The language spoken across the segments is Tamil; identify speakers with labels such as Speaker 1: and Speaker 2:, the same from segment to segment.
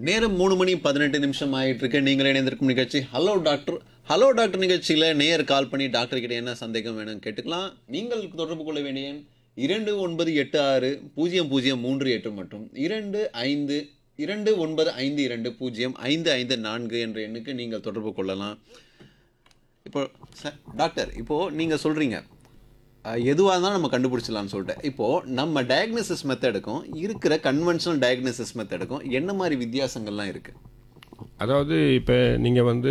Speaker 1: நேரம் மூணு மணி பதினெட்டு நிமிஷம் ஆயிட்டு இருக்கு நீங்கள் இணைந்திருக்கும் நிகழ்ச்சி ஹலோ டாக்டர் ஹலோ டாக்டர் நிகழ்ச்சியில் நேயர் கால் பண்ணி டாக்டர் கிட்ட என்ன சந்தேகம் வேணும் கேட்டுக்கலாம் நீங்கள் தொடர்பு கொள்ள வேண்டிய எண் இரண்டு ஒன்பது எட்டு ஆறு பூஜ்ஜியம் பூஜ்ஜியம் மூன்று எட்டு மற்றும் இரண்டு ஐந்து இரண்டு ஒன்பது ஐந்து இரண்டு பூஜ்ஜியம் ஐந்து ஐந்து நான்கு என்ற எண்ணுக்கு நீங்கள் தொடர்பு கொள்ளலாம் இப்போ சார் டாக்டர் இப்போது நீங்கள் சொல்கிறீங்க எதுவாக இருந்தாலும் நம்ம கண்டுபிடிச்சலாம்னு சொல்லிட்டு இப்போது நம்ம டயக்னோசிஸ் மெத்தடுக்கும் இருக்கிற கன்வென்ஷனல் டயக்னோசிஸ் மெத்தடுக்கும் என்ன மாதிரி வித்தியாசங்கள்லாம் இருக்குது
Speaker 2: அதாவது இப்போ நீங்கள் வந்து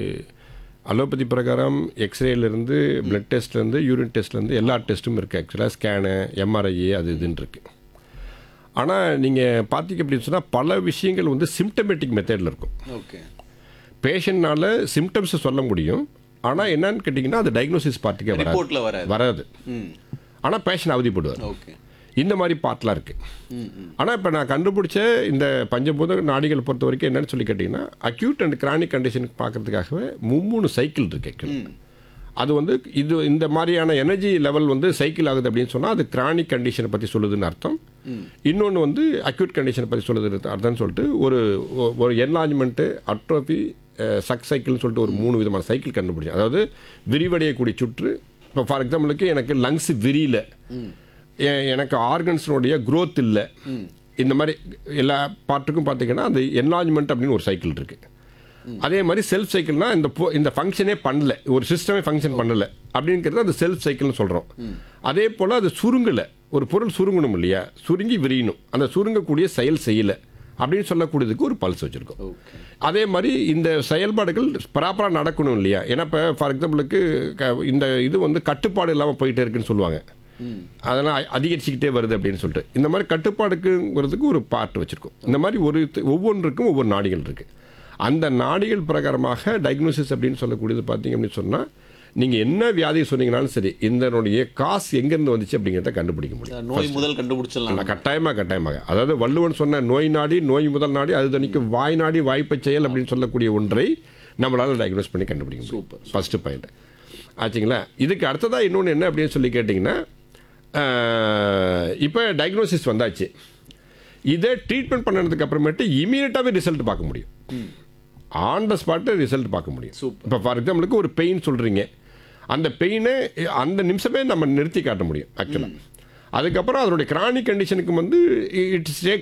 Speaker 2: அலோபதி பிரகாரம் எக்ஸ்ரேலேருந்து பிளட் டெஸ்ட்லேருந்து யூரின் டெஸ்ட்லேருந்து எல்லா டெஸ்ட்டும் இருக்குது ஆக்சுவலாக ஸ்கேனு எம்ஆர்ஐ அது இதுன்னு இருக்குது ஆனால் நீங்கள் பார்த்தீங்க அப்படின்னு சொன்னால் பல விஷயங்கள் வந்து சிம்டமேட்டிக் மெத்தடில் இருக்கும்
Speaker 1: ஓகே
Speaker 2: பேஷண்ட்னால சிம்டம்ஸை சொல்ல முடியும் ஆனால் என்னன்னு கேட்டிங்கன்னா அது டயக்னோசிஸ் பார்ட்டிக்கே வராது
Speaker 1: ரிப்போர்ட்டில் வராது
Speaker 2: வராது
Speaker 1: ம்
Speaker 2: ஆனால் பேஷண்ட் அவதிப்படுவார்
Speaker 1: ஓகே
Speaker 2: இந்த மாதிரி பார்ட்லாம் இருக்குது
Speaker 1: ம் ம்
Speaker 2: ஆனால் இப்போ நான் கண்டுபிடிச்ச இந்த பஞ்சபூத நாடிகள் பொறுத்த வரைக்கும் என்னன்னு சொல்லி கேட்டிங்கன்னா அக்யூட் அண்ட் கிரானிக் கண்டிஷனுக்கு பார்க்கறதுக்காகவே மும்மூணு சைக்கிள் இருக்கு actually. அது வந்து இது இந்த மாதிரியான எனர்ஜி லெவல் வந்து சைக்கிள் ஆகுது அப்படின்னு சொன்னால் அது கிரானிக் கண்டிஷனை பற்றி சொல்லுதுன்னு அர்த்தம் இன்னொன்று வந்து அக்யூட் கண்டிஷனை பற்றி சொல்லுதுன்னு அர்த்தம்னு சொல்லிட்டு ஒரு ஒ- ஒரு என்லாஜ்மெண்ட்டு அட்ரோபி சக் சைக்கிள்னு சொல்லிட்டு ஒரு மூணு விதமான சைக்கிள் கண்டுபிடிச்சேன் அதாவது விரிவடையக்கூடிய சுற்று இப்போ ஃபார் எக்ஸாம்பிளுக்கு எனக்கு லங்ஸ் விரியல எ- எனக்கு ஆர்கன்ஸினுடைய growth இல்லை இந்த மாதிரி எல்லா பார்ட்டுக்கும் பார்த்தீங்கன்னா அந்த என்லாஜ்மெண்ட் அப்படின்னு ஒரு சைக்கிள் இருக்கு அதே மாதிரி செல்ஃப் சைக்கிள்னா இந்த பொ- இந்த ஃபங்க்ஷனே பண்ணல ஒரு சிஸ்டமே ஃபங்க்ஷன் பண்ணல அப்படிங்கிறது அந்த செல்ஃப் சைக்கிள்னு சொல்கிறோம் அதே போல் அது சுருங்கலை ஒரு பொருள் சுருங்கணும் இல்லையா சுருங்கி விரியணும் அந்த சுருங்கக்கூடிய செயல் செய்யலை அப்படின்னு சொல்லக்கூடியதுக்கு ஒரு பல்ஸ் வச்சுருக்கோம்
Speaker 1: ஓகே
Speaker 2: அதே மாதிரி இந்த செயல்பாடுகள் ப்ராப்பராக நடக்கணும் இல்லையா ஏன்னா இப்போ ஃபார் எக்ஸாம்பிளுக்கு க- இந்த இது வந்து கட்டுப்பாடு இல்லாமல் போயிட்டே இருக்குன்னு சொல்லுவாங்க அதெல்லாம் அ- அதிகரிச்சுக்கிட்டே வருது அப்படின்னு சொல்லிட்டு இந்த மாதிரி கட்டுப்பாடுக்குங்கிறதுக்கு ஒரு பார்ட் வச்சுருக்கோம் இந்த மாதிரி ஒரு இது- ஒவ்வொன்றுக்கும் ஒவ்வொரு நாடிகள் இருக்குது அந்த நாடிகள் பிரகாரமாக டயக்னோசிஸ் அப்படின்னு சொல்லக்கூடியது பார்த்தீங்க அப்படின்னு சொன்னால் நீங்கள் என்ன வியாதி சொன்னீங்கனாலும் சரி இதனுடைய காசு எங்கேருந்து வந்துச்சு அப்படிங்கிறத கண்டுபிடிக்க முடியும்
Speaker 1: நோய் முதல் கண்டுபிடிச்சிடலாம்
Speaker 2: நான் கட்டாயமாக கட்டாயமாக அதாவது வள்ளுவன் சொன்ன நோய் நாடி நோய் முதல் நாடி அது தனிக்கும் வாய் நாடி வாய்ப்பச் செயல் அப்படின்னு சொல்லக்கூடிய ஒன்றை நம்மளால் டயக்னோஸ் பண்ணி கண்டுபிடிக்க முடியும்
Speaker 1: Super.
Speaker 2: ஃபஸ்ட்டு பாயிண்ட் ஆச்சுங்களா இதுக்கு அடுத்ததாக இன்னொன்று என்ன அப்படின்னு சொல்லி கேட்டிங்கன்னா இப்போ டயக்னோசிஸ் வந்தாச்சு இதை ட்ரீட்மெண்ட் பண்ணதுக்கு அப்புறமேட்டு இமீடியட்டாகவே ரிசல்ட் பார்க்க முடியும் ஆன் த ஸ்பாட்டு ரிசல்ட் பார்க்க முடியும்
Speaker 1: Super.
Speaker 2: இப்போ ஃபார் எக்ஸாம்பிளுக்கு ஒரு பெயின் சொல்கிறீங்க அந்த பெயினை அந்த நிமிஷமே நம்ம நிறுத்தி காட்ட முடியும் ஆக்சுவலாக அதுக்கப்புறம் அதனுடைய கிரானிக் கண்டிஷனுக்கு வந்து இட்ஸ் டேக்